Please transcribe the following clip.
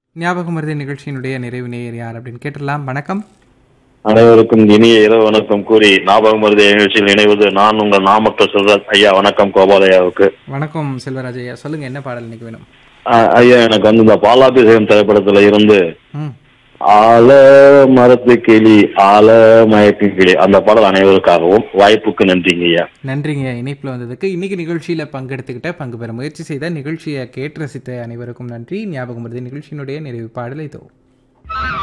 ஞாபகம் மருதி நிகழ்ச்சியினுடைய நிறைவு நேயர் யார் அப்படின்னு கேட்டுடலாம் வணக்கம் அனைவருக்கும் இனிய இரவு வணக்கம் கூறி ஞாபகம் மருதி நிகழ்ச்சியில் இணைவது நான் உங்கள் நாமக்கல் சொல்றேன் ஐயா வணக்கம் கோபாலையாவுக்கு வணக்கம் செல்வராஜ் ஐயா சொல்லுங்க என்ன பாடல் இன்னைக்கு வேணும் அஹ் ஐயா எனக்கு வந்து இந்த பாலாபிஷேகம் திரைப்படத்துல இருந்து ம் ஆல மரத்து கிளி ஆல மயக்கும் கிளி அந்த பாடல் அனைவருக்காகவும் வாய்ப்புக்கு நன்றிங்க ஐயா நன்றிங்க இணைப்பில் வந்ததுக்கு இன்னைக்கு நிகழ்ச்சியில் பங்கெடுத்துக்கிட்ட பங்கு பெற முயற்சி செய்த நிகழ்ச்சியை கேட்டு ரசித்த அனைவருக்கும் நன்றி ஞாபகம் மருதி நிகழ்ச்சியினுடைய நிறைவு பாடல் இதோ